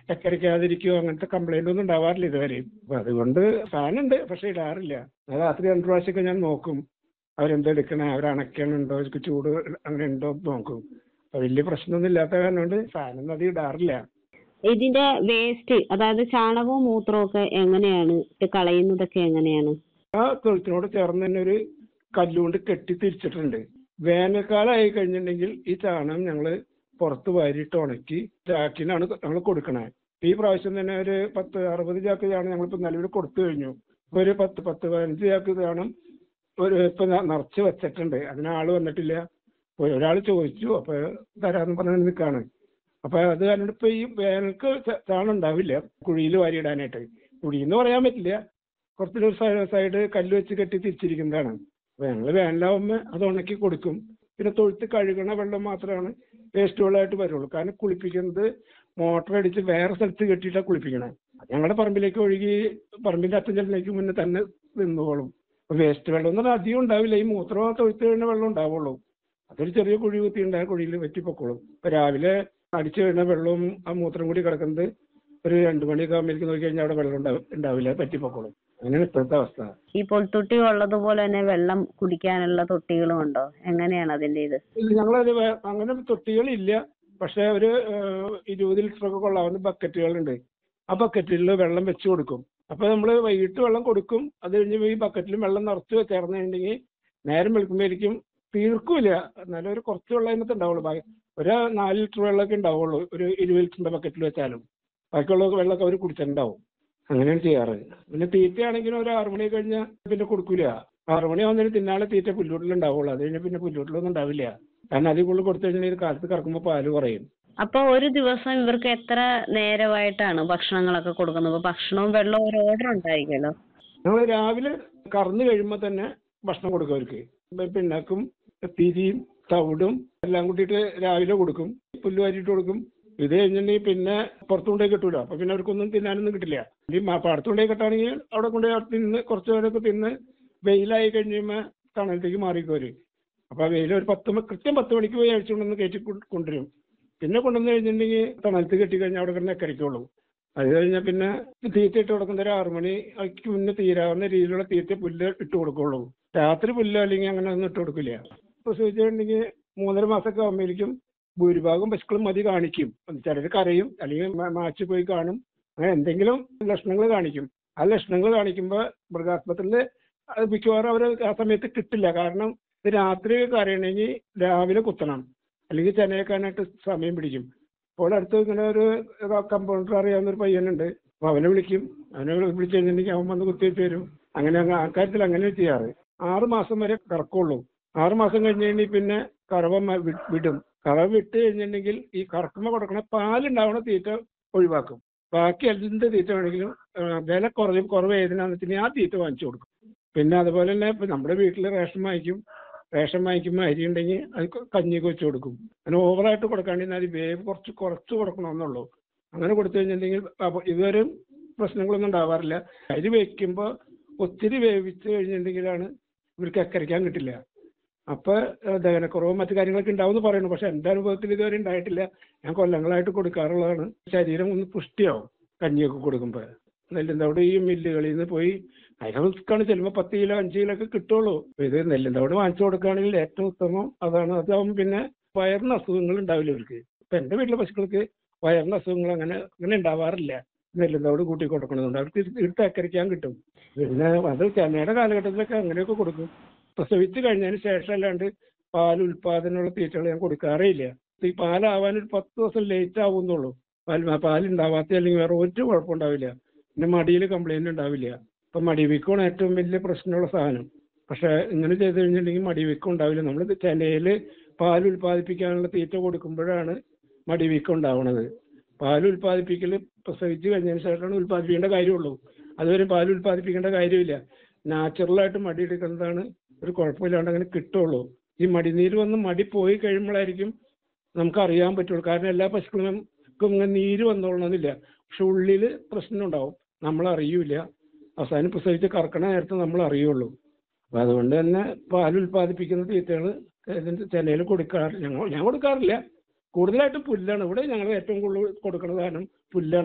ചക്കരിക്കാതിരിക്കുകയോ അങ്ങനത്തെ കംപ്ലൈന്റ് ഒന്നും ഉണ്ടാവാറില്ല ഇതുവരെ അപ്പൊ അതുകൊണ്ട് ഫാനുണ്ട് പക്ഷെ ഇടാറില്ല ഞാൻ രാത്രി രണ്ടു പ്രാവശ്യമൊക്കെ ഞാൻ നോക്കും അവരെന്തെടുക്കണേ അവരണക്കണുണ്ടോ അവർക്ക് ചൂട് അങ്ങനെ ഉണ്ടോ എന്ന് നോക്കും അപ്പൊ വലിയ പ്രശ്നമൊന്നും ഇല്ലാത്ത കാരണം കൊണ്ട് ഫാനൊന്നും അധികം ഇടാറില്ല ഇതിന്റെ വേസ്റ്റ് അതായത് ചാണകവും മൂത്രവും ഒക്കെ എങ്ങനെയാണ് ഇത് കളയുന്നതൊക്കെ എങ്ങനെയാണ് ആ തൊഴുത്തിനോട് ചേർന്ന് തന്നെ ഒരു കല്ലുകൊണ്ട് കെട്ടി തിരിച്ചിട്ടുണ്ട് വേനൽക്കാലമായി കഴിഞ്ഞിട്ടുണ്ടെങ്കിൽ ഈ ചാണകം ഞങ്ങൾ പുറത്ത് വാരിയിട്ട് ഉണക്കി ചാക്കിനാണ് ഞങ്ങൾ കൊടുക്കണേ ഈ പ്രാവശ്യം തന്നെ ഒരു പത്ത് അറുപത് ചാക്ക് ചാണകം ഞങ്ങളിപ്പോൾ നിലവിൽ കൊടുത്തു കഴിഞ്ഞു ഇപ്പൊ ഒരു പത്ത് പത്ത് പതിനഞ്ച് ചാക്ക് ചാണകം ഒരു ഇപ്പൊ ന- നിറച്ച് വെച്ചിട്ടുണ്ട് അതിന് ആള് വന്നിട്ടില്ല ഒരാൾ ചോദിച്ചു അപ്പൊ തരാന്ന് പറഞ്ഞ് നിൽക്കാണ് അപ്പൊ അത് കാരണം ഇപ്പൊ ഈ വേനൽക്ക് ച- ചാണം ഉണ്ടാവില്ല കുഴിയിൽ വാരിയിടാനായിട്ട് കുഴിന്ന് പറയാൻ പറ്റില്ല കുറച്ചൊരു സൈ- സൈഡ് കല്ല് വെച്ച് കെട്ടി തിരിച്ചിരിക്കുന്നതാണ് അപ്പൊ ഞങ്ങൾ വേനലാവുമ്പോൾ അത് ഉണക്കി കൊടുക്കും പിന്നെ തൊഴുത്ത് കഴുകണ വെള്ളം മാത്രമാണ് വേസ്റ്റ് വെള്ളമായിട്ട് വരുള്ളൂ കാരണം കുളിപ്പിക്കുന്നത് മോട്ടർ അടിച്ച് വേറെ സ്ഥലത്ത് കെട്ടിയിട്ടാണ് കുളിപ്പിക്കണേ അത് ഞങ്ങളുടെ പറമ്പിലേക്ക് ഒഴുകി പറമ്പിന്റെ അറ്റം ചെല്ലിലേക്ക് മുന്നേ തന്നെ നിന്നോളും അപ്പൊ വേസ്റ്റ് വെള്ളം എന്ന് പറഞ്ഞാൽ അധികം ഉണ്ടാവില്ല ഈ മൂത്രം തൊഴുത്ത് കഴിഞ്ഞ വെള്ളം ഉണ്ടാവുള്ളൂ അതൊരു ചെറിയ കുഴി കുത്തി ഉണ്ടായ കുഴിയിൽ വെറ്റിപ്പൊക്കോളും ഇപ്പൊ രാവിലെ അടിച്ചു കഴിഞ്ഞ വെള്ളവും ആ മൂത്രം കൂടി കിടക്കുന്നത് ഒരു രണ്ടു മണിയൊക്കെ ആകുമ്പോഴേക്ക് നോക്കി കഴിഞ്ഞാൽ അവിടെ വെള്ളം ഉണ്ടാവും ഉണ്ടാവില്ല പറ്റിപ്പൊക്കോളും അങ്ങനെയാണ് ഇപ്പോഴത്തെ അവസ്ഥ ഈ പൊൾത്തൊട്ടി ഉള്ളതുപോലെ തന്നെ വെള്ളം കുടിക്കാനുള്ള തൊട്ടികളും ഉണ്ടോ എങ്ങനെയാണ് അതിന്റെ ഇത് ഞങ്ങളത് വേ- അങ്ങനെ തൊട്ടികളില്ല പക്ഷെ ഒരു ഏഹ്, ഇരുപത് ലിറ്റർ ഒക്കെ കൊള്ളാവുന്ന ബക്കറ്റുകളുണ്ട് ആ ബക്കറ്റിൽ വെള്ളം വെച്ച് കൊടുക്കും അപ്പൊ നമ്മൾ വൈകിട്ട് വെള്ളം കൊടുക്കും അത് കഴിഞ്ഞ് ഈ ബക്കറ്റിലും വെള്ളം നിറച്ച് ചേർന്നിട്ടുണ്ടെങ്കിൽ നേരം വെളുക്കുമ്പോഴേക്കും തീർക്കൂല എന്നാലും ഒരു കുറച്ച് വെള്ളം അതിനകത്ത് ഉണ്ടാവുള്ളൂ ബാക്കി ഒരു നാല് ലിറ്റർ വെള്ളമൊക്കെ ഉണ്ടാവുള്ളൂ ഒരു ഇരുപത് ലിറ്ററിന്റെ ബക്കറ്റിൽ വെച്ചാലും ബാക്കിയുള്ള വെള്ളമൊക്കെ അവർ കുടിച്ചിട്ടുണ്ടാവും അങ്ങനെയാണ് ചെയ്യാറ് പിന്നെ തീറ്റയാണെങ്കിലും ഒരു ആറു മണി കഴിഞ്ഞാൽ പിന്നെ കൊടുക്കൂല ആറു മണി ആവുന്നതിന് തിന്നാളെ തീറ്റ പുല്ലൂട്ടിലുണ്ടാവുള്ളൂ അത് കഴിഞ്ഞാൽ പിന്നെ പുല്ലൂട്ടിലൊന്നും ഉണ്ടാവില്ല കാരണം അതിൽ കൂടുതൽ കൊടുത്തു കഴിഞ്ഞാൽ ഇത് കാലത്ത് കറക്കുമ്പോൾ പാല് കുറയും അപ്പൊ ഒരു ദിവസം ഇവർക്ക് എത്ര നേരമായിട്ടാണ് ഭക്ഷണങ്ങളൊക്കെ കൊടുക്കുന്നത് അപ്പൊ ഭക്ഷണവും വെള്ളവും ഒരു ഓർഡർ ഉണ്ടായിരിക്കുമല്ലോ ഞങ്ങൾ രാവിലെ കറന്നു കഴിയുമ്പോൾ തന്നെ ഭക്ഷണം കൊടുക്കും അവർക്ക് ഇപ്പൊ പിണ്ണാക്കും തിരിയും തവിടും എല്ലാം കൂട്ടിയിട്ട് രാവിലെ കൊടുക്കും പുല്ല് വാരിയിട്ട് കൊടുക്കും ഇത് കഴിഞ്ഞിട്ടുണ്ടെങ്കിൽ പിന്നെ പുറത്തു കൊണ്ടുപോയി കിട്ടൂല അപ്പൊ പിന്നെ അവർക്കൊന്നും തിന്നാനൊന്നും കിട്ടില്ല ഈ മ- പാടത്ത് കൊണ്ടുപോയി കിട്ടാണെങ്കിൽ അവിടെ കൊണ്ടുപോയി അവിടെ തിന്ന് കുറച്ച് പേരൊക്കെ തിന്ന് വെയിലായി കഴിയുമ്പോൾ തണലത്തേക്ക് മാറിക്കോര് അപ്പൊ ആ വെയിൽ ഒരു പത്ത് മ- കൃത്യം പത്ത് മണിക്ക് പോയി അഴിച്ചുകൊണ്ടൊന്ന് കയറ്റി കൊ- കൊണ്ടുവരും പിന്നെ കൊണ്ടുവന്ന് കഴിഞ്ഞിട്ടുണ്ടെങ്കിൽ തണലത്ത് കെട്ടി കഴിഞ്ഞാൽ അവിടെ കിടന്ന് കരയ്ക്കുള്ളൂ അത് കഴിഞ്ഞാൽ പിന്നെ തീറ്റ ഇട്ട് കൊടുക്കുന്ന ഒരു ആറു മണിക്ക് മുന്നേ തീരാവുന്ന രീതിയിലുള്ള തീറ്റ പുല്ല് ഇട്ട് കൊടുക്കുള്ളൂ രാത്രി പുല്ല് അല്ലെങ്കിൽ അങ്ങനെ ഒന്നും ഇട്ട് കൊടുക്കില്ല പ്രസവിച്ചിട്ടുണ്ടെങ്കിൽ മൂന്നര മാസമൊക്കെ ആകുമ്പോഴേക്കും ഭൂരിഭാഗം പശുക്കളും മതി കാണിക്കും ചിലർ കരയും അല്ലെങ്കിൽ മ- മാച്ച് പോയി കാണും അങ്ങനെ എന്തെങ്കിലും ലക്ഷണങ്ങൾ കാണിക്കും ആ ലക്ഷണങ്ങൾ കാണിക്കുമ്പോൾ മൃഗാസ്പത്രിയിൽ അത് മിക്കവാറും അവർ ആ സമയത്ത് കിട്ടില്ല കാരണം ഇത് രാത്രി കരയണമെങ്കിൽ രാവിലെ കുത്തണം അല്ലെങ്കിൽ ചെനയേക്കാനായിട്ട് സമയം പിടിക്കും അപ്പോൾ അടുത്ത് ഇങ്ങനെ ഒരു കമ്പൗണ്ടർ അറിയാവുന്ന ഒരു പയ്യനുണ്ട് അപ്പൊ അവനെ വിളിക്കും അവനെ വിളിച്ചു കഴിഞ്ഞിട്ടുണ്ടെങ്കിൽ അവൻ വന്ന് കുത്തിവെച്ച് വരും അങ്ങനെ അങ്ങ് ആ കാര്യത്തിൽ അങ്ങനെ ചെയ്യാറ് ആറ് മാസം വരെ കറക്കുള്ളൂ ആറ് മാസം കഴിഞ്ഞ് കഴിഞ്ഞാൽ പിന്നെ കറവ മ- വി- വിടും കറവ വിട്ട് കഴിഞ്ഞിട്ടുണ്ടെങ്കിൽ ഈ കറക്കുമ്പോൾ കൊടുക്കണ പാലുണ്ടാവണ തീറ്റ ഒഴിവാക്കും ബാക്കി എന്ത് തീറ്റ വേണമെങ്കിലും ആ, വില കുറവ് കുറവ് ഏതിനാന്ന് വെച്ചാൽ ആ തീറ്റ വാങ്ങിച്ചു കൊടുക്കും പിന്നെ അതുപോലെ തന്നെ ഇപ്പൊ നമ്മുടെ വീട്ടിൽ റേഷൻ വാങ്ങിക്കും റേഷൻ വാങ്ങിക്കുമ്പോൾ അരി ഉണ്ടെങ്കിൽ അത് ക- കഞ്ഞിയൊക്കെ വെച്ച് കൊടുക്കും അങ്ങനെ ഓവറായിട്ട് കൊടുക്കാണ്ടിരുന്നാൽ അത് വേവ് കുറച്ച് കുറച്ച് കൊടുക്കണമെന്നുള്ളൂ അങ്ങനെ കൊടുത്തു കഴിഞ്ഞിട്ടുണ്ടെങ്കിൽ അപ്പൊ ഇതുവരെ പ്രശ്നങ്ങളൊന്നും ഉണ്ടാവാറില്ല അരി വെക്കുമ്പോൾ ഒത്തിരി വേവിച്ച് കഴിഞ്ഞിട്ടുണ്ടെങ്കിലാണ് ഇവർക്ക് അക്കരയ്ക്കാൻ കിട്ടില്ല അപ്പൊ ഏഹ്, ദഹനക്കുറവും മറ്റു കാര്യങ്ങളൊക്കെ ഉണ്ടാവും പറയുന്നു പക്ഷെ എന്റെ അനുഭവത്തിൽ ഇതുവരെ ഉണ്ടായിട്ടില്ല ഞാൻ കൊല്ലങ്ങളായിട്ട് കൊടുക്കാറുള്ളതാണ് ശരീരം ഒന്ന് പുഷ്ടിയാവും കഞ്ഞിയൊക്കെ കൊടുക്കുമ്പോൾ നെല്ലിന്തവിടെ ഈ മില്ലുകളിൽ നിന്ന് പോയി അതിനെ റിസ്ക്കാണ് ചിലപ്പോൾ പത്ത് കിലോ അഞ്ച് കിലോ ഒക്കെ കിട്ടുള്ളൂ അപ്പൊ ഇത് നെല്ലിന്തവിടെ വാങ്ങിച്ചു കൊടുക്കുകയാണെങ്കിൽ ഏറ്റവും ഉത്തമം അതാണ് അതാവുമ്പോൾ പിന്നെ വയറിന് അസുഖങ്ങൾ ഉണ്ടാവില്ല ഇവർക്ക് ഇപ്പൊ എന്റെ വീട്ടിലെ പശുക്കൾക്ക് വയറിന് അസുഖങ്ങൾ അങ്ങനെ അങ്ങനെ ഉണ്ടാവാറില്ല നെല്ലിന്തോട് കൂട്ടി കൊടുക്കണതുകൊണ്ട് അവർക്ക് ഇട്ട് അക്കരിക്കാൻ കിട്ടും പിന്നെ അത് ചെന്നൈയുടെ കാലഘട്ടത്തിലൊക്കെ അങ്ങനെയൊക്കെ കൊടുക്കും പ്രസവിച്ച് കഴിഞ്ഞതിന് ശേഷം അല്ലാണ്ട് പാൽ ഉൽപാദനമുള്ള തീറ്റകൾ ഞാൻ കൊടുക്കാറേ ഇല്ല ഈ പാലാവാൻ ഒരു പത്ത് ദിവസം ലേറ്റ് ആവുന്നുള്ളൂ പാൽ പാലുണ്ടാവാത്ത അല്ലെങ്കിൽ വേറെ ഒരു കുഴപ്പമുണ്ടാവില്ല പിന്നെ മടിയിൽ കംപ്ലൈന്റ് ഉണ്ടാവില്ല ഇപ്പൊ മടിവീക്കമാണ് ഏറ്റവും വലിയ പ്രശ്നമുള്ള സാധനം പക്ഷെ ഇങ്ങനെ ചെയ്ത് കഴിഞ്ഞിട്ടുണ്ടെങ്കിൽ മടിവീക്കം ഉണ്ടാവില്ല നമ്മൾ ചെനയിൽ പാൽ ഉൽപ്പാദിപ്പിക്കാനുള്ള തീറ്റ കൊടുക്കുമ്പോഴാണ് മടിവീക്കം ഉണ്ടാവുന്നത് പാൽ ഉൽപ്പാദിപ്പിക്കൽ പ്രസവിച്ച് കഴിഞ്ഞതിന് ശേഷമാണ് ഉൽപ്പാദിപ്പിക്കേണ്ട കാര്യമുള്ളൂ അതുവരെ പാൽ ഉൽപ്പാദിപ്പിക്കേണ്ട കാര്യമില്ല നാച്ചുറലായിട്ട് മടി എടുക്കുന്നതാണ് ഒരു കുഴപ്പമില്ലാണ്ട് അങ്ങനെ കിട്ടുള്ളൂ ഈ മടിനീര് വന്ന് മടി പോയി കഴിയുമ്പോഴായിരിക്കും നമുക്ക് അറിയാൻ പറ്റുള്ളൂ കാരണം എല്ലാ പശുക്കളും ഇങ്ങനെ നീര് വന്നോളണമെന്നില്ല പക്ഷെ ഉള്ളിൽ പ്രശ്നം ഉണ്ടാവും നമ്മൾ അറിയൂല അവസാനം പ്രസവിച്ച് കറക്കണ നേരത്തെ നമ്മൾ അറിയുള്ളൂ അപ്പൊ അതുകൊണ്ട് തന്നെ പാൽ ഉൽപ്പാദിപ്പിക്കുന്ന തീറ്റകൾ ചെനയിൽ കൊടുക്കാറ് ഞങ്ങൾ ഞാൻ കൊടുക്കാറില്ല കൂടുതലായിട്ടും പുല്ലാണ് ഇവിടെ ഞങ്ങൾ ഏറ്റവും കൂടുതൽ കൊടുക്കുന്ന സാധനം പുല്ലാണ്